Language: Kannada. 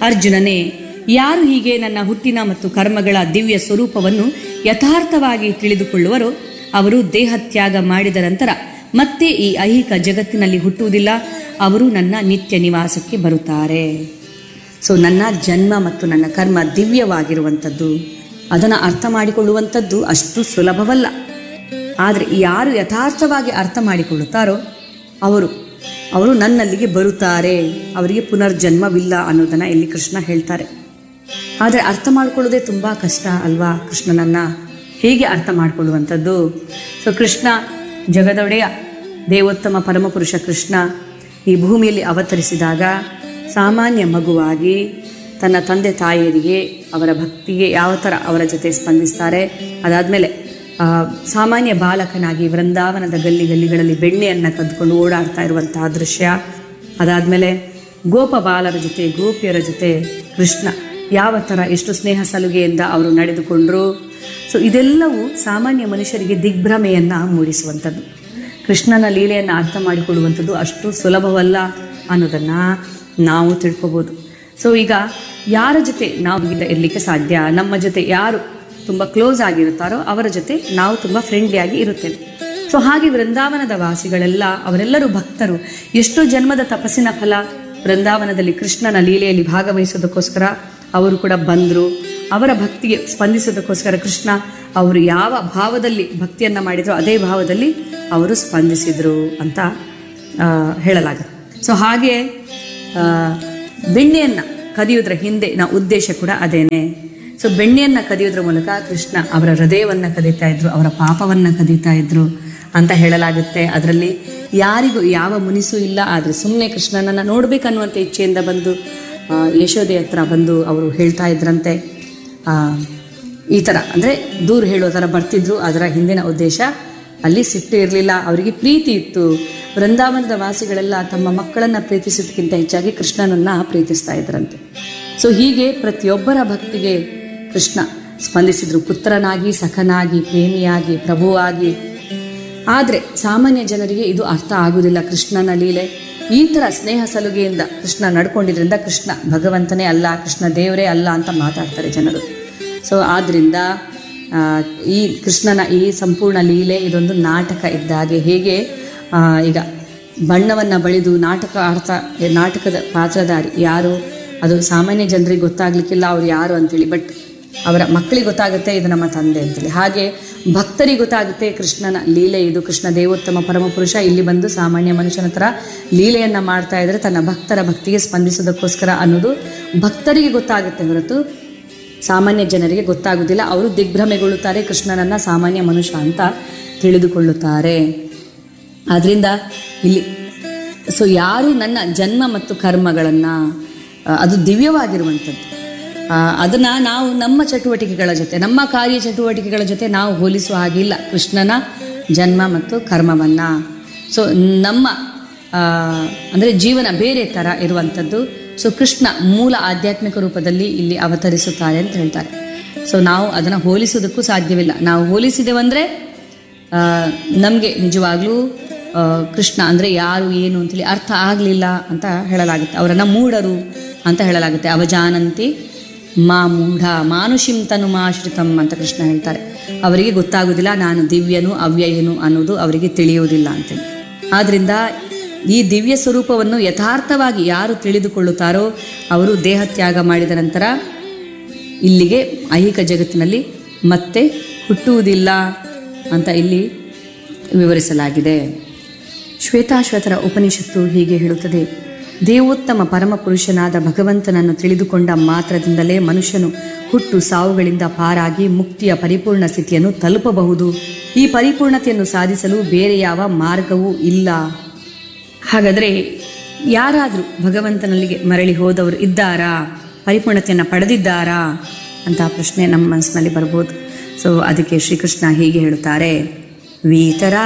ಅರ್ಜುನನೇ ಯಾರು ಹೀಗೆ ನನ್ನ ಹುಟ್ಟಿನ ಮತ್ತು ಕರ್ಮಗಳ ದಿವ್ಯ ಸ್ವರೂಪವನ್ನು ಯಥಾರ್ಥವಾಗಿ ತಿಳಿದುಕೊಳ್ಳುವರೋ ಅವರು ದೇಹತ್ಯಾಗ ಮಾಡಿದ ನಂತರ ಮತ್ತೆ ಈ ಐಹಿಕ ಜಗತ್ತಿನಲ್ಲಿ ಹುಟ್ಟುವುದಿಲ್ಲ ಅವರು ನನ್ನ ನಿತ್ಯ ನಿವಾಸಕ್ಕೆ ಬರುತ್ತಾರೆ ಸೊ ನನ್ನ ಜನ್ಮ ಮತ್ತು ನನ್ನ ಕರ್ಮ ದಿವ್ಯವಾಗಿರುವಂಥದ್ದು ಅದನ್ನು ಅರ್ಥ ಮಾಡಿಕೊಳ್ಳುವಂಥದ್ದು ಅಷ್ಟು ಸುಲಭವಲ್ಲ ಆದರೆ ಯಾರು ಯಥಾರ್ಥವಾಗಿ ಅರ್ಥ ಮಾಡಿಕೊಳ್ಳುತ್ತಾರೋ ಅವರು ಅವರು ನನ್ನಲ್ಲಿಗೆ ಬರುತ್ತಾರೆ ಅವರಿಗೆ ಪುನರ್ಜನ್ಮವಿಲ್ಲ ಅನ್ನೋದನ್ನು ಇಲ್ಲಿ ಕೃಷ್ಣ ಹೇಳ್ತಾರೆ ಆದರೆ ಅರ್ಥ ಮಾಡಿಕೊಳ್ಳೋದೇ ತುಂಬ ಕಷ್ಟ ಅಲ್ವಾ ಕೃಷ್ಣನನ್ನು ಹೇಗೆ ಅರ್ಥ ಮಾಡಿಕೊಳ್ಳುವಂಥದ್ದು ಸೊ ಕೃಷ್ಣ ಜಗದೊಡೆಯ ದೇವೋತ್ತಮ ಪರಮಪುರುಷ ಕೃಷ್ಣ ಈ ಭೂಮಿಯಲ್ಲಿ ಅವತರಿಸಿದಾಗ ಸಾಮಾನ್ಯ ಮಗುವಾಗಿ ತನ್ನ ತಂದೆ ತಾಯಿಯರಿಗೆ ಅವರ ಭಕ್ತಿಗೆ ಯಾವ ಥರ ಅವರ ಜೊತೆ ಸ್ಪಂದಿಸ್ತಾರೆ ಅದಾದಮೇಲೆ ಸಾಮಾನ್ಯ ಬಾಲಕನಾಗಿ ವೃಂದಾವನದ ಗಲ್ಲಿ ಗಲ್ಲಿಗಳಲ್ಲಿ ಬೆಣ್ಣೆಯನ್ನು ಕದ್ದುಕೊಂಡು ಓಡಾಡ್ತಾ ಇರುವಂತಹ ದೃಶ್ಯ ಅದಾದಮೇಲೆ ಗೋಪ ಬಾಲರ ಜೊತೆ ಗೋಪಿಯರ ಜೊತೆ ಕೃಷ್ಣ ಯಾವ ಥರ ಎಷ್ಟು ಸ್ನೇಹ ಸಲುಗೆಯಿಂದ ಅವರು ನಡೆದುಕೊಂಡ್ರು ಸೊ ಇದೆಲ್ಲವೂ ಸಾಮಾನ್ಯ ಮನುಷ್ಯರಿಗೆ ದಿಗ್ಭ್ರಮೆಯನ್ನು ಮೂಡಿಸುವಂಥದ್ದು ಕೃಷ್ಣನ ಲೀಲೆಯನ್ನು ಅರ್ಥ ಮಾಡಿಕೊಳ್ಳುವಂಥದ್ದು ಅಷ್ಟು ಸುಲಭವಲ್ಲ ಅನ್ನೋದನ್ನು ನಾವು ತಿಳ್ಕೊಬೋದು ಸೊ ಈಗ ಯಾರ ಜೊತೆ ನಾವು ಈಗ ಇರಲಿಕ್ಕೆ ಸಾಧ್ಯ ನಮ್ಮ ಜೊತೆ ಯಾರು ತುಂಬ ಕ್ಲೋಸ್ ಆಗಿರುತ್ತಾರೋ ಅವರ ಜೊತೆ ನಾವು ತುಂಬ ಫ್ರೆಂಡ್ಲಿಯಾಗಿ ಇರುತ್ತೇವೆ ಸೊ ಹಾಗೆ ವೃಂದಾವನದ ವಾಸಿಗಳೆಲ್ಲ ಅವರೆಲ್ಲರೂ ಭಕ್ತರು ಎಷ್ಟೋ ಜನ್ಮದ ತಪಸ್ಸಿನ ಫಲ ವೃಂದಾವನದಲ್ಲಿ ಕೃಷ್ಣನ ಲೀಲೆಯಲ್ಲಿ ಭಾಗವಹಿಸೋದಕ್ಕೋಸ್ಕರ ಅವರು ಕೂಡ ಬಂದರು ಅವರ ಭಕ್ತಿಗೆ ಸ್ಪಂದಿಸೋದಕ್ಕೋಸ್ಕರ ಕೃಷ್ಣ ಅವರು ಯಾವ ಭಾವದಲ್ಲಿ ಭಕ್ತಿಯನ್ನು ಮಾಡಿದ್ರು ಅದೇ ಭಾವದಲ್ಲಿ ಅವರು ಸ್ಪಂದಿಸಿದರು ಅಂತ ಆ, ಹೇಳಲಾಗುತ್ತೆ ಸೊ ಹಾಗೆ ಆ, ಬೆಣ್ಣೆಯನ್ನು ಕದಿಯೋದ್ರ ಹಿಂದಿನ ಉದ್ದೇಶ ಕೂಡ ಅದೇನೆ ಸೊ ಬೆಣ್ಣೆಯನ್ನು ಕದಿಯೋದ್ರ ಮೂಲಕ ಕೃಷ್ಣ ಅವರ ಹೃದಯವನ್ನು ಕದೀತಾ ಇದ್ರು ಅವರ ಪಾಪವನ್ನು ಕದೀತಾ ಇದ್ರು ಅಂತ ಹೇಳಲಾಗುತ್ತೆ ಅದರಲ್ಲಿ ಯಾರಿಗೂ ಯಾವ ಮುನಿಸು ಇಲ್ಲ ಆದರೆ ಸುಮ್ಮನೆ ಕೃಷ್ಣನನ್ನು ನೋಡ್ಬೇಕನ್ನುವಂಥ ಇಚ್ಛೆಯಿಂದ ಬಂದು ಆ, ಯಶೋದೆ ಹತ್ರ ಬಂದು ಅವರು ಹೇಳ್ತಾ ಇದ್ರಂತೆ ಆ, ಈ ಥರ ಅಂದರೆ ದೂರ ಹೇಳೋ ಥರ ಬರ್ತಿದ್ರು ಅದರ ಹಿಂದಿನ ಉದ್ದೇಶ ಅಲ್ಲಿ ಸಿಟ್ಟು ಇರಲಿಲ್ಲ ಅವರಿಗೆ ಪ್ರೀತಿ ಇತ್ತು ವೃಂದಾವನದ ವಾಸಿಗಳೆಲ್ಲ ತಮ್ಮ ಮಕ್ಕಳನ್ನು ಪ್ರೀತಿಸೋದಕ್ಕಿಂತ ಹೆಚ್ಚಾಗಿ ಕೃಷ್ಣನನ್ನು ಪ್ರೀತಿಸ್ತಾ ಇದ್ರಂತೆ ಸೊ ಹೀಗೆ ಪ್ರತಿಯೊಬ್ಬರ ಭಕ್ತಿಗೆ ಕೃಷ್ಣ ಸ್ಪಂದಿಸಿದ್ರು ಪುತ್ರನಾಗಿ ಸಖನಾಗಿ ಪ್ರೇಮಿಯಾಗಿ ಪ್ರಭುವಾಗಿ ಆದರೆ ಸಾಮಾನ್ಯ ಜನರಿಗೆ ಇದು ಅರ್ಥ ಆಗುವುದಿಲ್ಲ ಕೃಷ್ಣನ ಲೀಲೆ ಈ ಥರ ಸ್ನೇಹ ಸಲುಗೆಯಿಂದ ಕೃಷ್ಣ ನಡ್ಕೊಂಡಿದ್ರಿಂದ ಕೃಷ್ಣ ಭಗವಂತನೇ ಅಲ್ಲ ಕೃಷ್ಣ ದೇವರೇ ಅಲ್ಲ ಅಂತ ಮಾತಾಡ್ತಾರೆ ಜನರು ಸೊ ಆದ್ದರಿಂದ ಆ, ಈ ಕೃಷ್ಣನ ಈ ಸಂಪೂರ್ಣ ಲೀಲೆ ಇದೊಂದು ನಾಟಕ ಇದ್ದಾಗೆ ಹೇಗೆ ಆ, ಈಗ ಬಣ್ಣವನ್ನು ಬಳಿದು ನಾಟಕ ಆಡ್ತಾ ನಾಟಕದ ಪಾತ್ರಧಾರಿ ಯಾರು ಅದು ಸಾಮಾನ್ಯ ಜನರಿಗೆ ಗೊತ್ತಾಗ್ಲಿಕ್ಕಿಲ್ಲ ಅವ್ರು ಯಾರು ಅಂತೇಳಿ ಬಟ್ ಅವರ ಮಕ್ಕಳಿಗೆ ಗೊತ್ತಾಗುತ್ತೆ ಇದು ನಮ್ಮ ತಂದೆ ಅಂತೇಳಿ ಹಾಗೆ ಭಕ್ತರಿಗೆ ಗೊತ್ತಾಗುತ್ತೆ ಕೃಷ್ಣನ ಲೀಲೆ ಇದು ಕೃಷ್ಣ ದೇವೋತ್ತಮ ಪರಮಪುರುಷ ಇಲ್ಲಿ ಬಂದು ಸಾಮಾನ್ಯ ಮನುಷ್ಯನ ಹತ್ರ ಲೀಲೆಯನ್ನು ಮಾಡ್ತಾ ಇದ್ರೆ ತನ್ನ ಭಕ್ತರ ಭಕ್ತಿಗೆ ಸ್ಪಂದಿಸೋದಕ್ಕೋಸ್ಕರ ಅನ್ನೋದು ಭಕ್ತರಿಗೆ ಗೊತ್ತಾಗುತ್ತೆ ಹೊರತು ಸಾಮಾನ್ಯ ಜನರಿಗೆ ಗೊತ್ತಾಗುವುದಿಲ್ಲ ಅವರು ದಿಗ್ಭ್ರಮೆಗೊಳ್ಳುತ್ತಾರೆ ಕೃಷ್ಣನನ್ನು ಸಾಮಾನ್ಯ ಮನುಷ್ಯ ಅಂತ ತಿಳಿದುಕೊಳ್ಳುತ್ತಾರೆ ಆದ್ದರಿಂದ ಇಲ್ಲಿ ಸೊ ಯಾರು ನನ್ನ ಜನ್ಮ ಮತ್ತು ಕರ್ಮಗಳನ್ನು ಅದು ದಿವ್ಯವಾಗಿರುವಂಥದ್ದು ಅದನ್ನು ನಾವು ನಮ್ಮ ಚಟುವಟಿಕೆಗಳ ಜೊತೆ ನಮ್ಮ ಕಾರ್ಯ ಚಟುವಟಿಕೆಗಳ ಜೊತೆ ನಾವು ಹೋಲಿಸುವ ಹಾಗಿಲ್ಲ ಕೃಷ್ಣನ ಜನ್ಮ ಮತ್ತು ಕರ್ಮವನ್ನು ಸೊ ನಮ್ಮ ಅಂದರೆ ಜೀವನ ಬೇರೆ ಥರ ಇರುವಂಥದ್ದು ಸೊ ಕೃಷ್ಣ ಮೂಲ ಆಧ್ಯಾತ್ಮಿಕ ರೂಪದಲ್ಲಿ ಇಲ್ಲಿ ಅವತರಿಸುತ್ತಾರೆ ಅಂತ ಹೇಳ್ತಾರೆ ಸೊ ನಾವು ಅದನ್ನು ಹೋಲಿಸೋದಕ್ಕೂ ಸಾಧ್ಯವಿಲ್ಲ ನಾವು ಹೋಲಿಸಿದೆವಂದರೆ ನಮಗೆ ನಿಜವಾಗ್ಲೂ ಆ, ಕೃಷ್ಣ ಅಂದರೆ ಯಾರು ಏನು ಅಂತೇಳಿ ಅರ್ಥ ಆಗಲಿಲ್ಲ ಅಂತ ಹೇಳಲಾಗುತ್ತೆ ಅವರನ್ನು ಮೂಢರು ಅಂತ ಹೇಳಲಾಗುತ್ತೆ ಅವಜಾನಂತಿ ಮಾ ಮೂಢ ಮಾನುಷಿಂ ತನು ಮಾಶ್ರಿತಂ ಅಂತ ಕೃಷ್ಣ ಹೇಳ್ತಾರೆ ಅವರಿಗೆ ಗೊತ್ತಾಗೋದಿಲ್ಲ ನಾನು ದಿವ್ಯನು ಅವ್ಯಯನು ಅನ್ನೋದು ಅವರಿಗೆ ತಿಳಿಯುವುದಿಲ್ಲ ಅಂತೇಳಿ ಆದ್ದರಿಂದ ಈ ದಿವ್ಯ ಸ್ವರೂಪವನ್ನು ಯಥಾರ್ಥವಾಗಿ ಯಾರು ತಿಳಿದುಕೊಳ್ಳುತ್ತಾರೋ ಅವರು ದೇಹತ್ಯಾಗ ಮಾಡಿದ ನಂತರ ಇಲ್ಲಿಗೆ ಐಹಿಕ ಜಗತ್ತಿನಲ್ಲಿ ಮತ್ತೆ ಹುಟ್ಟುವುದಿಲ್ಲ ಅಂತ ಇಲ್ಲಿ ವಿವರಿಸಲಾಗಿದೆ ಶ್ವೇತಾಶ್ವತರ ಉಪನಿಷತ್ತು ಹೀಗೆ ಹೇಳುತ್ತದೆ ದೇವೋತ್ತಮ ಪರಮಪುರುಷನಾದ ಭಗವಂತನನ್ನು ತಿಳಿದುಕೊಂಡ ಮಾತ್ರದಿಂದಲೇ ಮನುಷ್ಯನು ಹುಟ್ಟು ಸಾವುಗಳಿಂದ ಪಾರಾಗಿ ಮುಕ್ತಿಯ ಪರಿಪೂರ್ಣ ಸ್ಥಿತಿಯನ್ನು ತಲುಪಬಹುದು ಈ ಪರಿಪೂರ್ಣತೆಯನ್ನು ಸಾಧಿಸಲು ಬೇರೆ ಯಾವ ಮಾರ್ಗವೂ ಇಲ್ಲ ಹಾಗಾದರೆ ಯಾರಾದರೂ ಭಗವಂತನಲ್ಲಿಗೆ ಮರಳಿ ಹೋದವರು ಇದ್ದಾರಾ ಪರಿಪೂರ್ಣತೆಯನ್ನು ಪಡೆದಿದ್ದಾರಾ ಅಂತ ಪ್ರಶ್ನೆ ನಮ್ಮ ಮನಸ್ಸಿನಲ್ಲಿ ಬರ್ಬೋದು ಸೊ ಅದಕ್ಕೆ ಶ್ರೀಕೃಷ್ಣ ಹೀಗೆ ಹೇಳುತ್ತಾರೆ ವೀತರ